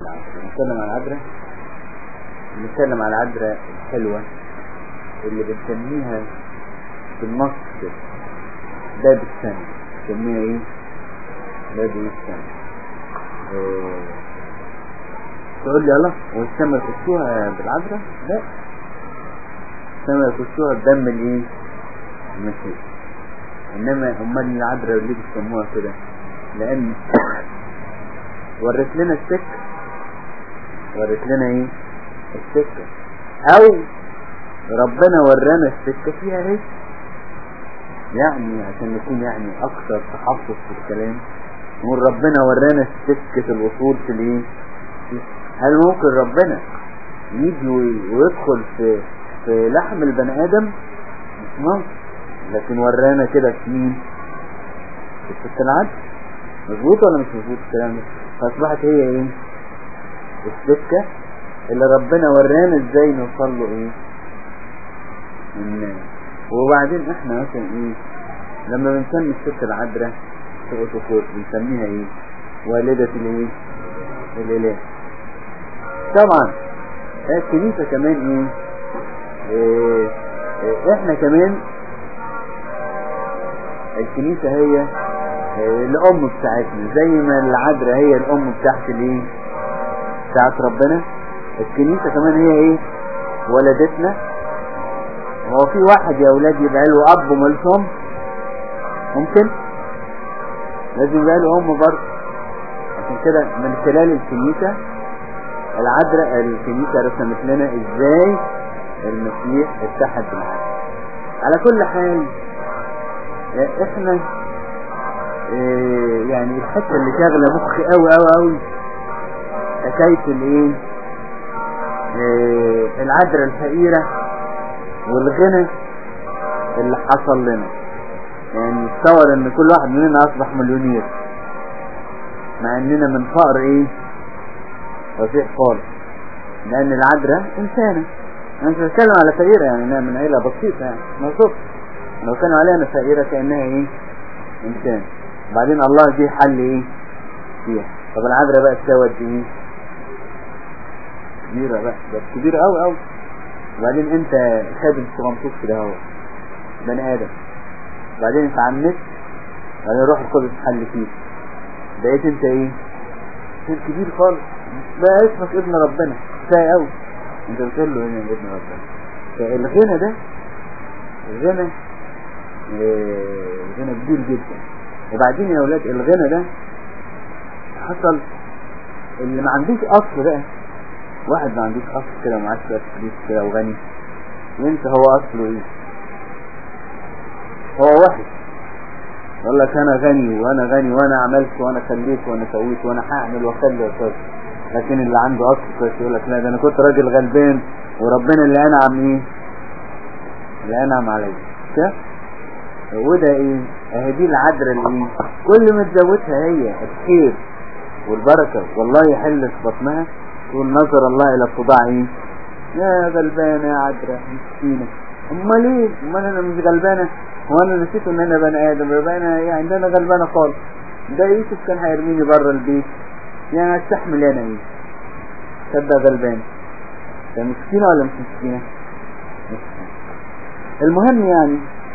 نتكلم عن العذراء نتكلم عن العذراء الحلوة اللي بنسميها في النص باب السنة بنسميها ايه باب السنة إيه. تقول لي الله والسما يخشوها بالعذراء لا السما يخشوها بدم الايه المسيح انما امال العذراء اللي بيسموها كده لان ورت لنا السكه ورت لنا ايه السكة او ربنا ورانا السكة فيها ايه يعني عشان نكون يعني اكثر تحفظ في الكلام نقول ربنا ورانا سكة الوصول في الايه هل ممكن ربنا يجي ويدخل في في لحم البني ادم مش ممكن لكن ورانا كده في مين في السكة العدل مظبوط ولا مش مظبوط الكلام ده فاصبحت هي ايه السكة اللي ربنا ورانا ازاي نوصل له ايه الناس وبعدين احنا مثلا ايه لما بنسمي السكة العذراء في اوتوكوت بنسميها ايه والدة الايه الاله طبعا الكنيسة كمان ايه, إيه, إيه احنا كمان الكنيسة هي إيه الام بتاعتنا زي ما العذراء هي الام بتاعت الايه بتاعت ربنا الكنيسة كمان هي ايه ولدتنا هو في واحد يا اولاد يبقى له اب ومالوش ام ممكن لازم يبقى له ام برضه عشان كده من خلال الكنيسة العذراء الكنيسة رسمت لنا ازاي المسيح اتحد بالعذراء على كل حال احنا اه يعني الحته اللي شاغله مخي قوي قوي قوي حكايه الايه اه العذراء الفقيره والغنى اللي حصل لنا يعني تصور ان كل واحد مننا اصبح مليونير مع اننا من فقر ايه فظيع خالص لان العذراء انسانه انا مش بتكلم على فقيره يعني انها من عيله بسيطه يعني مظبوط لو كانوا عليها انا فقيره كانها ايه انسان بعدين الله جه حل ايه فيها طب العذراء بقى تساوت ايه كبيرة بقى بس كبيرة قوي قوي وبعدين انت خادم صغنطوط كده اهو بني ادم بعدين انت عنت بعدين روح القدس حل فيك بقيت انت ايه انت كبير خالص بقى اسمك ابن ربنا كفايه قوي انت بتقول له ايه ابن ربنا فالغنى ده الغنى اه غنى كبير جدا وبعدين يا اولاد الغنى ده حصل اللي ما عندوش اصل بقى واحد ما عندوش اصل كده ومعاه شويه فلوس كده وغني وانت هو اصله ايه هو واحد يقول لك انا غني وانا غني وانا عملت وانا خليت وانا سويت وانا هعمل واخلي واسوي لكن اللي عنده اصل كويس يقول لك لا ده انا كنت راجل غلبان وربنا اللي انعم ايه اللي انعم عليا كده وده ايه اهي دي العذراء اللي ايه كل ما تزودها هي الخير والبركه والله يحل في بطنها تقول نظر الله الى الصداع ايه يا غلبانه يا عذراء مسكينه امال ايه امال انا مش غلبانه وانا نسيت ان انا بني ادم يبقى انا يعني ده انا غلبانه خالص ده يوسف كان هيرميني بره البيت يعني استحمل انا ايه تصدق غلبان ده مسكينه ولا مش مسكينه المهم يعني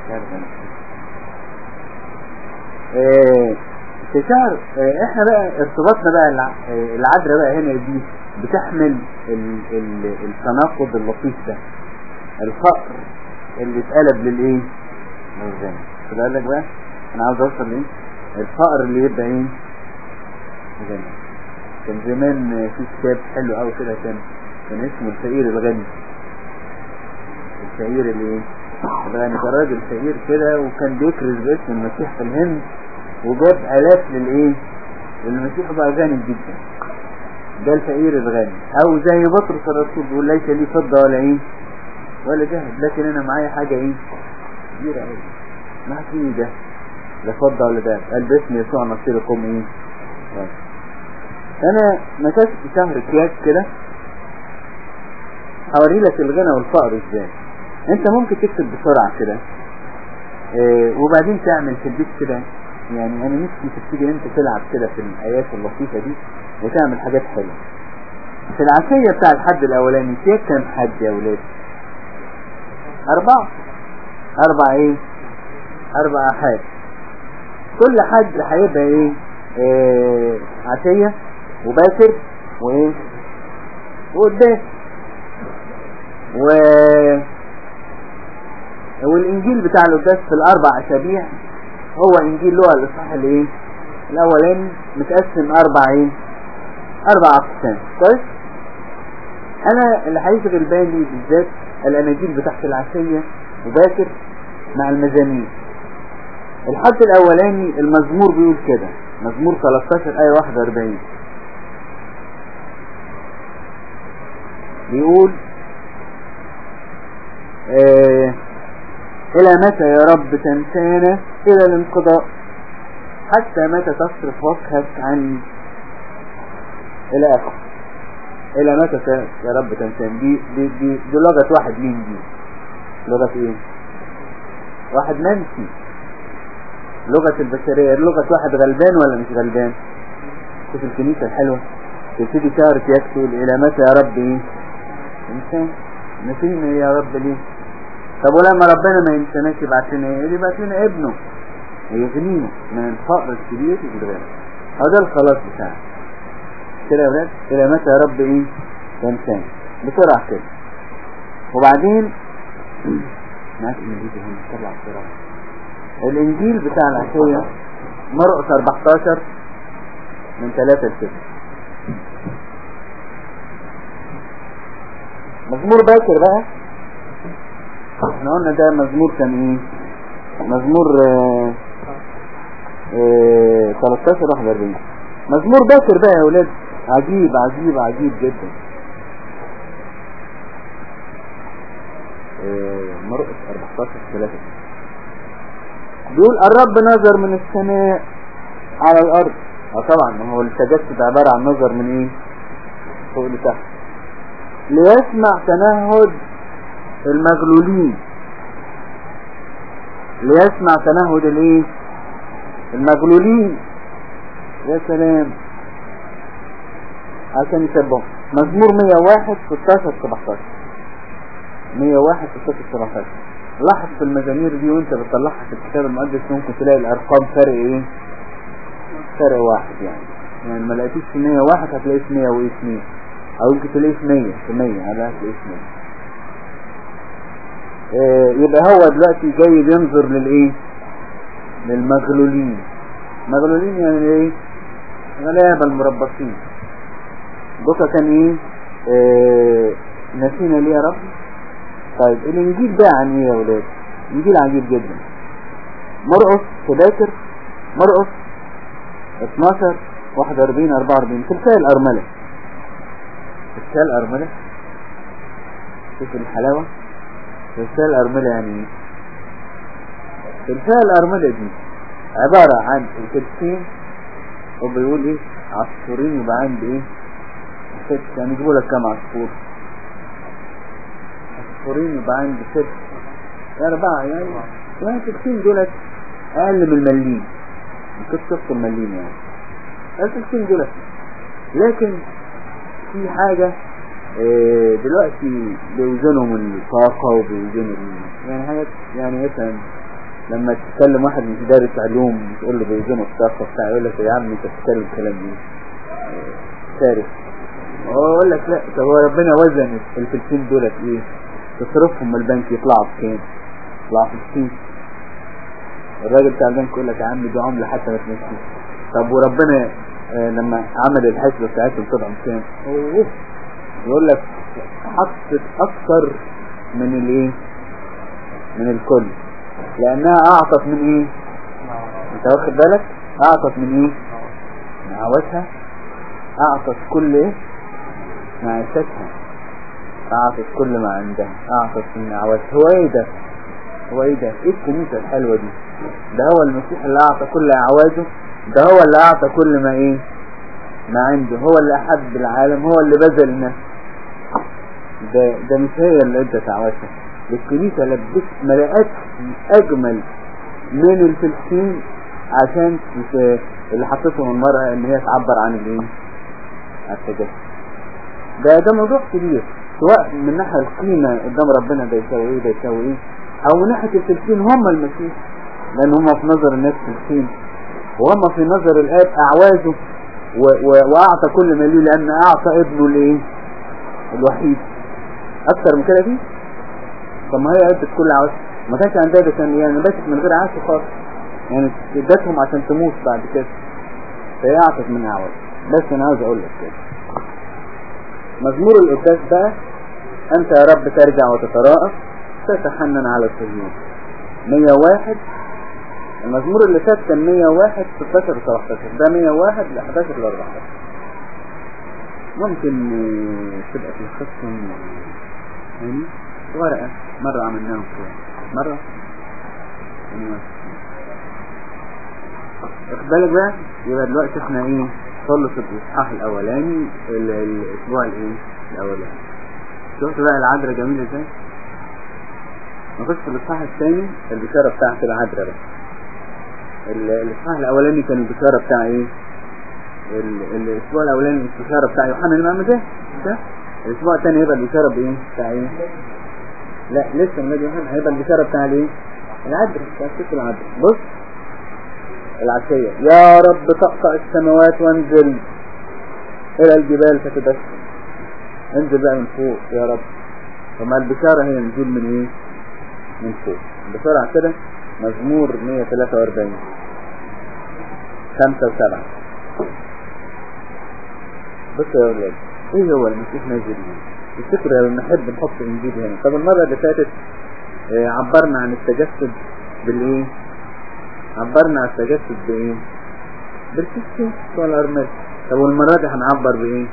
ايه في شهر ايه احنا بقى ارتباطنا بقى العذراء بقى هنا دي بتحمل ال ال التناقض اللطيف ده الفقر اللي اتقلب للايه للغنى خد بالك بقى انا عاوز اوصل لايه الفقر اللي يبقى ايه غنى كان زمان في كتاب حلو قوي كده كان كان اسمه الفقير الغني الفقير اللي ايه الغني كان راجل فقير كده وكان بيكرز باسم المسيح في الهند وجاب الاف للايه للمسيح بقى غني جدا ده الفقير الغني او زي بطرس الرسول بيقول ليس لي فضة ولا ايه ولا ذهب لكن انا معايا حاجة ايه كبيرة قوي ما في ده لا فضة ولا ذهب قال باسم يسوع نصيركم ايه انا مسكت شهر كياس كده هوري لك الغنى والفقر ازاي انت ممكن تكتب بسرعة كده اه وبعدين تعمل في البيت كده يعني انا نفسي تبتدي انت تلعب كده في الايات اللطيفة دي وتعمل حاجات حلوة في العشية بتاع الحد الاولاني فيها كام حد يا ولاد اربعة اربع ايه اربع حد كل حد هيبقى ايه, إيه عشية وباكر وايه وقدام و والانجيل بتاع القداس في الاربع اسابيع هو انجيل لوقا الاصحاح الايه الاولاني متقسم اربع ايه اربع اقسام كويس انا اللي هيشغل بالي بالذات الاناجيل بتاعت العشية وباكر مع المزامير الحد الاولاني المزمور بيقول كده مزمور 13 ايه 41 بيقول آه الى متى يا رب تنسانا الى الانقضاء حتى متى تصرف وجهك عني الى اخر الى متى يا رب تنسانا دي دي دي, دي لغة واحد مين دي لغة ايه واحد منسي لغة البشرية لغة واحد غلبان ولا مش غلبان شوف الكنيسة الحلوة تبتدي شهر يكتب الى متى يا رب ايه انسان نسينا يا رب ليه طب ولما ربنا ما ينساناش يبعت لنا ايه يبعت لنا ابنه يغنينا من الفقر الكبير والغنى هو ده الخلاص بتاعنا كده يا ولاد الى متى يا رب ايه تنسان بسرعة كده وبعدين معاك الانجيل هم طلع بسرعة الانجيل بتاع العشية مرقس 14 من 3 ل 6 مزمور باكر بقى احنا قلنا ده مزمور كان ايه مزمور اه اه 13 41 مزمور باكر بقى يا ولاد عجيب عجيب عجيب جدا اه مرقس 14 3 بيقول الرب نظر من السماء على الارض اه طبعا ما هو التجسد عبارة عن نظر من ايه فوق لتحت ليسمع تنهد المغلولين ليسمع تنهد الايه المغلولين يا سلام عشان يسبهم مزمور 101 16 17 101 16 17 لاحظ في المزامير دي وانت بتطلعها في الكتاب المقدس ممكن تلاقي الارقام فرق ايه فرق واحد يعني يعني ما لقيتيش في 101 هتلاقيه في 100 وايه في 100 او يمكن تلاقيه في 100 في 100 على هتلاقيه في 100 آه يبقى هو دلوقتي جاي بينظر للايه للمغلولين مغلولين يعني ايه غلابة المربصين بكى كان ايه آه نسينا ليه يا رب طيب الانجيل ده عن ايه يا ولاد انجيل عجيب جدا مرقص تذاكر مرقص 12 41 44 تمثال الارمله تمثال الارمله شوف الحلاوه تمثال الارمله يعني ايه تمثال الارمله دي عباره عن الكتفين وبيقول ايه عصفورين يبقى عندي ايه ست يعني يجيبوا لك كام عصفور عصفورين يبقى عندي ست أربعة يعني يعني ستين دولت أقل من المليم ممكن شفت المليم يعني ستين دولت لكن في حاجة اه دلوقتي بيوزنوا من الطاقة وبيوزنوا يعني حاجات يعني مثلا لما تتكلم واحد مش دارس علوم تقول له بيوزنوا الطاقة بتاع يقول لك يا عم انت بتتكلم كلام ايه سارف هو يقول لك لا طب هو ربنا وزن الفلسين دولت ايه تصرفهم من البنك يطلعوا بكام يطلعوا في السين الراجل بتاع البنك يقول لك يا عم دي عملة حتى ما تمشيش طب وربنا آه لما عمل الحسبة بتاعتهم طلعوا بكام يقول لك حطت اكتر من الايه من الكل لانها اعطت من ايه انت واخد بالك اعطت من ايه من عواشها اعطت كل ايه معيشتها اعطت كل ما عندها اعطت من عواشها هو ايه ده هو ايه ده ايه الكنيسة الحلوة دي ده هو المسيح اللي اعطى كل اعواجه ده هو اللي اعطى كل ما ايه ما عنده هو اللي احب العالم هو اللي بذل نفسه ده ده مش هي اللي ادت عواشها الكنيسة لبست ملاءات اجمل من الفلسطين عشان اللي حطتهم المرأة ان هي تعبر عن الايه التجسد ده ده موضوع كبير سواء من ناحية القيمة قدام ربنا ده يساوي ايه ده يساوي ايه او من ناحية الفلسطين هم المسيح لان هم في نظر الناس فلسطين وهم في نظر الاب اعوازه و و واعطى كل ما ليه لان اعطى ابنه الايه الوحيد اكتر من كده دي طب ما هي عدت كل عواز ما كانش عندها ده كان يعني باتت من غير عاش خالص يعني ادتهم عشان تموت بعد كده فهي اعطت من اعواز بس انا عاوز اقول لك كده مزمور القداس بقى انت يا رب ترجع وتتراءى تتحنن على الصهيون 101 المزمور اللي فات كان 101 16 و 17 ده 101 ل 11 ل 14 ممكن تبقى في الخصم يعني ورقة مرة عملناهم كده مرة واخد بالك بقى يبقى دلوقتي احنا ايه خلص الاصحاح الاولاني الاسبوع الايه الاولاني شفت بقى العذراء جميلة ازاي نخش في الاصحاح الثاني البشارة بتاعت العذراء بقى الاصحاح الاولاني كان البشارة بتاع ايه الاسبوع الاولاني البشارة بتاع يوحنا المعمدان ده الاسبوع الثاني هيبقى البشارة بايه بتاع ايه لا لسه النبي يوحنا هيبقى البشارة بتاع الايه العذراء بتاع ست العذراء بص العشية يا رب تقطع السماوات وانزل الى الجبال فتدشر انزل بقى من فوق يا رب وما البشارة هي نزول من ايه من فوق بسرعة كده مزمور 143 خمسة وسبعة بص يا ولاد ايه هو المسيح نازل ايه الفكرة لما نحب نحط انجيل هنا طب المرة اللي فاتت اه عبرنا عن التجسد بالايه عبرنا عن التجسد بايه بالكسكين والارمل طب والمرة دي هنعبر بايه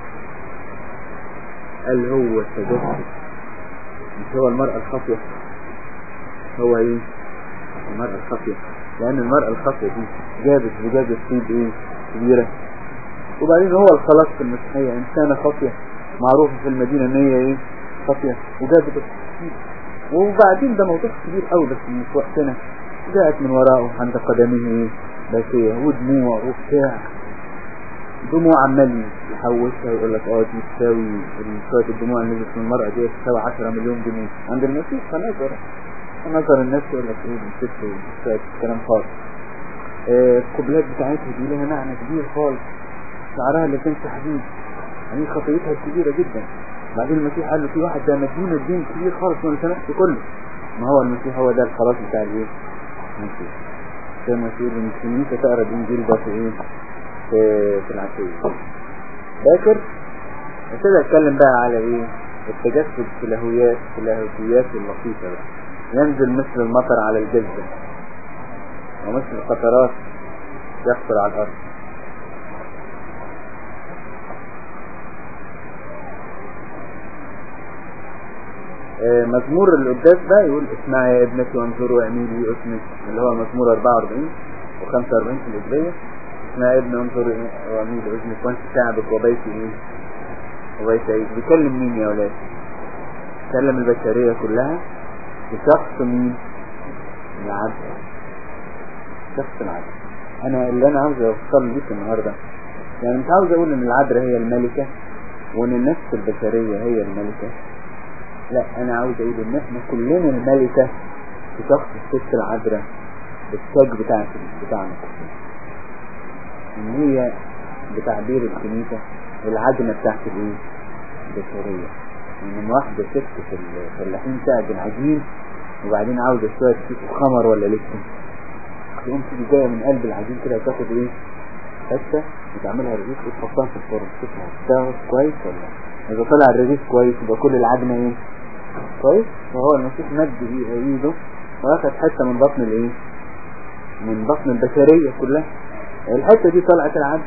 قال هو التجسد مش هو المرأة الخاطئة هو ايه المرأة الخاطئة لان المرأة الخاطئة دي جابت وجابت طيب ايه كبيرة وبعدين هو الخلاص في المسيحية انسانة خاطئة معروفة في المدينة ان هي ايه خاطئة وجابت الطيب وبعدين ده موضوع كبير قوي بس مش وقتنا جاءت من وراءه عند قدمه ايه باكية ودموع وبتاع دموع عمال يحوشها ويقول لك اه دي تساوي شوية الدموع اللي نزلت من المرأة دي تساوي 10 مليون جنيه عند المسيح فنظر نظر الناس يقول لك ايه دي ست وشوية كلام خالص آه القبلات بتاعتها دي لها معنى كبير خالص شعرها اللي كان حديد يعني خطيتها كبيرة جدا بعدين المسيح قال له في واحد ده مدين الدين كبير خالص وانا سمحت كله ما هو المسيح هو ده الخلاص بتاع الايه المسيح زي ما تقول ان الكنيسة تقرا الانجيل ده في ايه في, في العشية فاكر ابتدى اتكلم بقى على ايه التجسد في الهويات في اللاهوتيات اللطيفة بقى ينزل مثل المطر على الجزة ومثل القطرات يقطر على الارض مزمور القداس ده يقول اسمع يا ابنتي وانظروا اعملي اسمك اللي هو مزمور 44 و45 في الإجبية اسمع يا ابني وانظروا واعملي اسمك وانت شعبك وبيتي ايه وبيت ايه بيكلم مين يا ولاد بيكلم البشرية كلها بشخص مين العبد شخص العبد انا اللي انا عاوز اوصل ليك النهارده يعني مش عاوز اقول ان العذراء هي الملكة وان النفس البشرية هي الملكة لا انا عاوز اقول ان احنا كلنا الملكة في شخص الست العذراء بالتاج بتاع بتاعنا ان هي بتعبير الكنيسة العجنة بتاعت الايه البشرية يعني من واحدة ست في الفلاحين تعجن عجين وبعدين عاوزة شوية كيس خمر ولا لسه تقوم تيجي جاية من قلب العجين كده تاخد ايه حتة وتعملها رغيف وتحطها في الفرن تشوفها تاخد كويس ولا اذا طلع الرغيف كويس يبقى كل العجنة ايه كويس فهو المسيح مد ايده واخد حتة من بطن الايه من بطن البشرية كلها الحتة دي طلعت العدل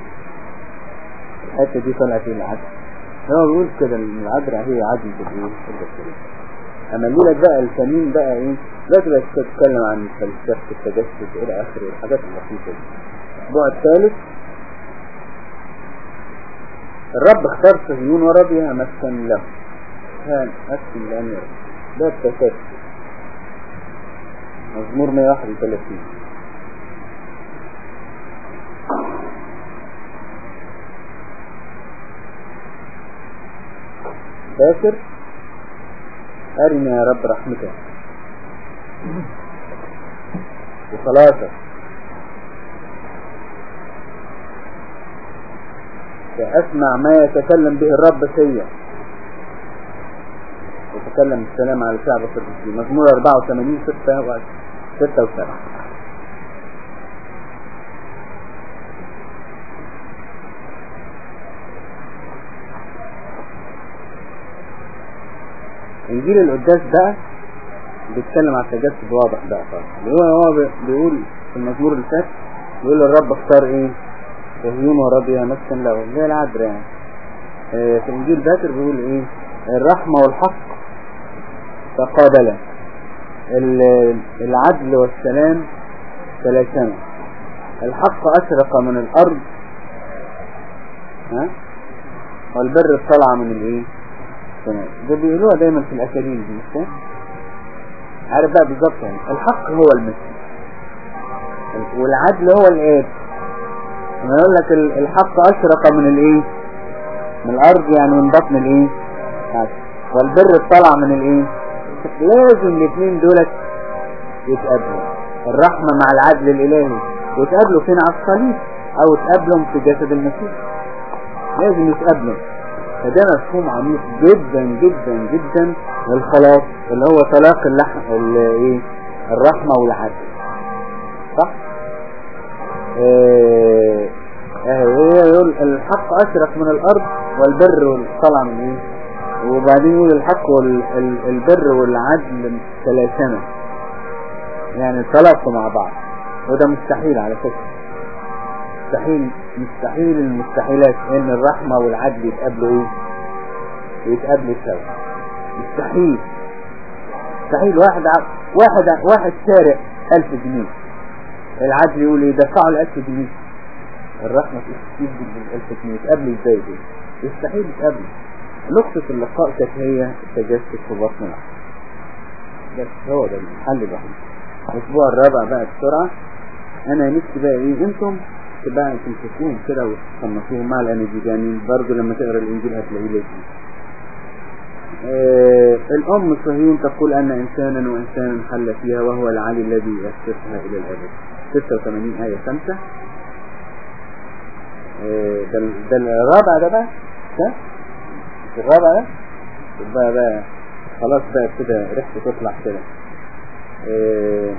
الحتة دي طلعت العدل هو بيقول كده ان العذراء هي عدل الايه البشرية اما الليلة بقى الكمين بقى ايه لا تبقى تتكلم عن فلسفة التجسد الى اخره الحاجات اللطيفة دي الاسبوع الثالث الرب اختار صهيون ورضيها مسكن له كان مسكن لأن يرد ده التكات مزمور 131 باكر أرنا يا رب رحمتك وصلاتك فأسمع ما يتكلم به الرب فيا يتكلم السلام على شعب القديسين مزمور 84 6 و 6 و 7 انجيل القداس بقى بيتكلم على التجسد واضح بقى خالص اللي هو هو بيقول في المزمور اللي فات بيقول الرب اختار ايه صهيون ورضي مسكن له زي العذراء يعني اه في انجيل باكر بيقول ايه الرحمة والحق تقابلا العدل والسلام تلاشما الحق أشرق من الأرض ها والبر طلع من الايه السماء ده بيقولوها دايما في الأكاديم دي مش عارف بقى بالظبط يعني الحق هو المسيح والعدل هو الآب لما يقول لك الحق أشرق من الايه من الأرض يعني من بطن الايه والبر طلع من الايه لازم الاثنين دولت يتقابلوا الرحمة مع العدل الالهي ويتقابلوا فين على الصليب او يتقابلوا في جسد المسيح لازم يتقابلوا فده مفهوم عميق جدا جدا جدا للخلاص اللي هو طلاق اللحم الايه الرحمة والعدل صح ايه ايه يقول الحق اشرق من الارض والبر طلع من ايه وبعدين يقول الحق والبر والعدل تلاشما يعني تلاقوا مع بعض وده مستحيل على فكرة مستحيل مستحيل المستحيلات ان الرحمة والعدل يتقابلوا ايه يتقابلوا سوا مستحيل مستحيل واحد ع... واحد واحد سارق ألف جنيه العدل يقول ايه دفعوا الألف جنيه الرحمة تجيب بالألف جنيه يتقابلوا ازاي دول يستحيل يتقابلوا نقطة اللقاء كانت هي التجسد في بطن العقل بس هو ده الحل الوحيد الأسبوع الرابع بقى بسرعة أنا نفسي بقى إيه أنتم تبقى تمسكوهم كده وتصنفوهم مع الأناجيل يعني برضه لما تقرا الإنجيل هتلاقيه ليه آه الأم صهيون تقول أن إنسانا وإنسانا حل فيها وهو العلي الذي يسسها إلى الأبد 86 آية 5 آه ده, ده الرابع ده بقى ده الرابع ده يبقى بقى خلاص بقى كده ريحته تطلع كده إيه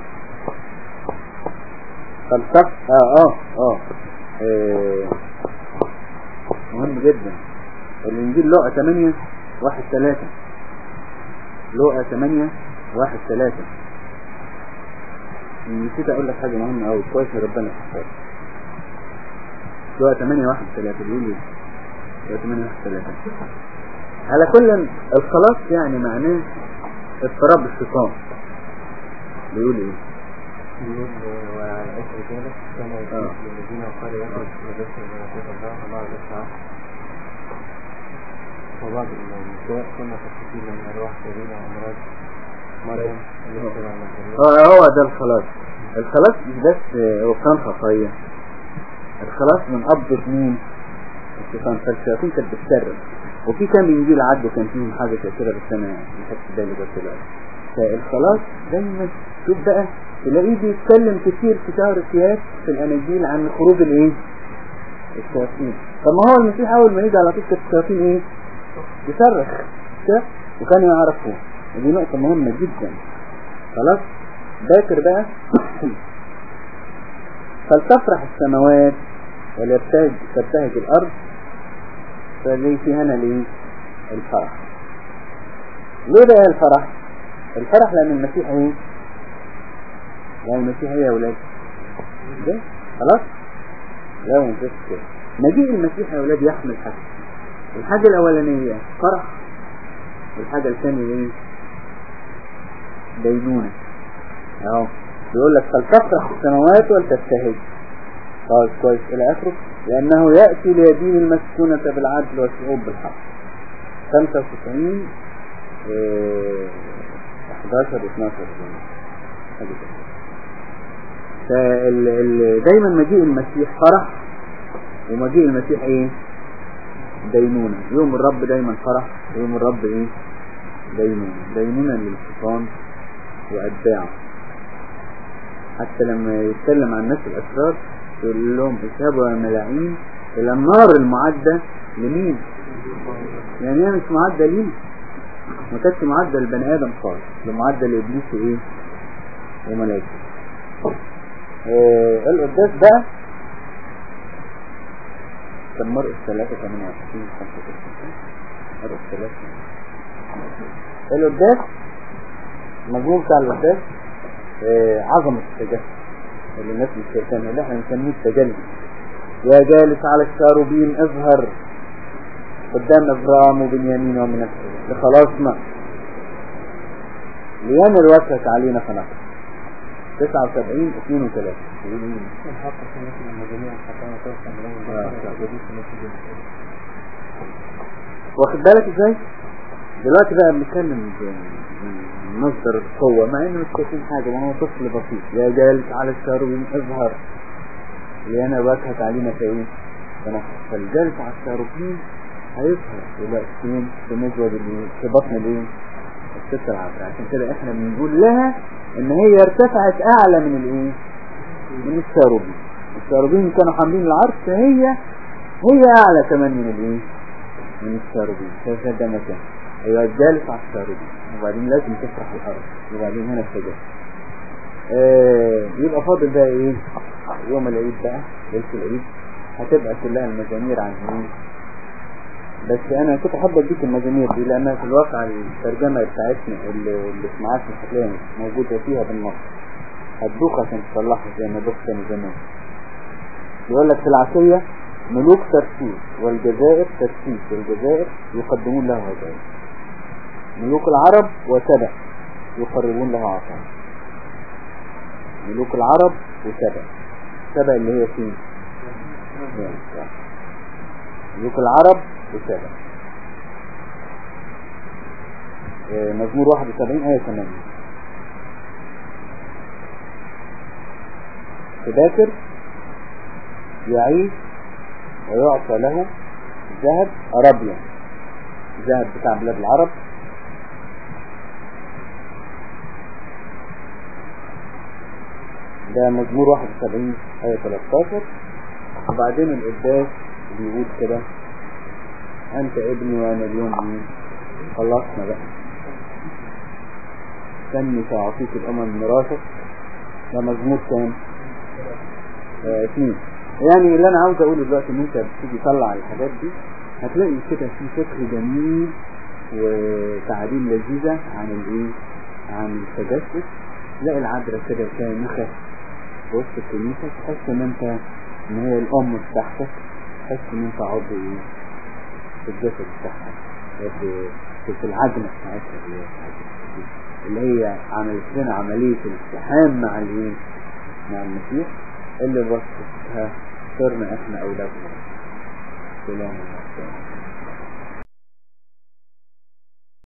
فلسفة اه اه اه إيه مهم جدا الانجيل لقى 8 واحد 3 لقى 8 واحد 3 نسيت اقول لك حاجة مهمة اوي كويس ربنا يحفظك لقى 8 واحد 3 بيقول ايه لقى 8 واحد 3 على كل الخلاص يعني معناه اضطراب الشيطان بيقول ايه يقول وعلى اسم ذلك كان يقول للذين قال يخرج مدرسة من الله الله الإسعاف وبعض النساء كنا تستفيد من أرواح كبيرة وأمراض مريم التي تبع اه هو ده الخلاص الخلاص مش بس ركان خطايا الخلاص من قبضة مين الشيطان فالشياطين كانت بتسرب وفي كام انجيل عدوا كان فيهم حاجة كده بس انا ما خدتش بالي بس دلوقتي فالخلاص دايما شوف بقى تلاقيه بيتكلم كتير في شهر السياس في الاناجيل عن خروج الايه الشياطين طب ما هو المسيح اول ما يجي على طول كانت الشياطين ايه يصرخ كده وكانوا يعرفوا ودي نقطة مهمة جدا خلاص باكر بقى فلتفرح السماوات وليبتهج تبتهج الارض فليه في هنا ليه الفرح ليه بقى الفرح الفرح لان المسيح ايه لان المسيح ايه يا ولاد ده خلاص لا منفس كده مجيء المسيح يا ولاد يحمل حاجة الحاجة الاولانية فرح والحاجة الثانية ايه دينونة اهو بيقول لك فلتفرح السماوات ولتبتهج طيب كويس الى اخره لانه يأتي ليدين المسكونة بالعدل والشعوب بالحق 95 إيه 11 12 فال دايما مجيء المسيح فرح ومجيء المسيح ايه دينونة يوم الرب دايما فرح يوم الرب ايه دينونة دينونة للشيطان وأتباعه حتى لما يتكلم عن الناس الأسرار يقول لهم اذهبوا يا ملاعين إلى النار المعدة لمين؟ يعني هي مش معدة لينا ما كانتش معدة لبني آدم خالص ده معدة لإبليس وإيه؟ وملائكة آه القداس بقى كان مرقس 3 28 95 مرقس 3 القداس المجموع بتاع القداس آه عظمة التجسد اللي الناس مش شايفينها اللي احنا بنسميه التجلي يا جالس على الشاروبين اظهر قدام ابرام وبنيامين ومن لخلاصنا لينر وجهك علينا فنقل 79 32 الحق في مثل المجاميع الخطايا توصل لهم آه. ودي في نتيجة واخد بالك ازاي دلوقتي بقى بنتكلم ب- مصدر القوة مع انه مش شايفين حاجة ما هو طفل بسيط يا جالس على الشاروبين اظهر لينا وجهك علينا في ايه فنحن فالجالس على الشاروبين هيظهر دلوقتي فين في مزود الايه في بطن الايه الست العذراء عشان كده احنا بنقول لها ان هي ارتفعت اعلى من الايه من الشاروبين الشاروبين كانوا حاملين العرش فهي هي اعلى كمان من الايه من الشاروبين شايفة ده مكان ايوه الجالس على الشاروبين وبعدين لازم تفتح الارض وبعدين هنا السجاد آه يبقى فاضل بقى ايه يوم العيد بقى ليلة العيد هتبقى كلها المزامير عن ايه بس انا كنت حابب اديك المزامير دي لانها في الواقع الترجمة بتاعتنا اللي, اللي سمعتها هتلاقيها موجودة فيها بالنص هتدوخ عشان تصلحها زي ما دوخ كان زمان يقول لك في العشية ملوك ترسيس والجزائر ترسيس والجزائر يقدمون له هدايا ملوك العرب وسبع يقربون له عطايا ملوك العرب وسبع سبع اللي هي فين ملوك العرب وسبع آه، مزمور 71 آية 8 في باكر يعيش ويعطى له ذهب أرابيا ذهب بتاع بلاد العرب ده مزمور 71 آية 13 وبعدين القداس بيقول كده أنت ابني وأنا اليوم مين خلصنا بقى سمي سأعطيك الأمم ميراثك ده مزمور كام؟ آه، اثنين يعني اللي انا عاوز اقوله دلوقتي ان انت بتيجي تطلع الحاجات دي هتلاقي كده في فكر جميل وتعاليم لذيذة عن الايه عن التجسس تلاقي العذراء كده شامخة في وسط الكنيسة تحس ان انت ان هي الام بتاعتك تحس ان انت عضو ايه في الجسد بتاعها في في العجلة بتاعتها اللي هي بتاعتها. اللي هي عملت لنا عملية الالتحام مع الايه مع المسيح اللي بواسطتها صرنا احنا اولادنا سلام الله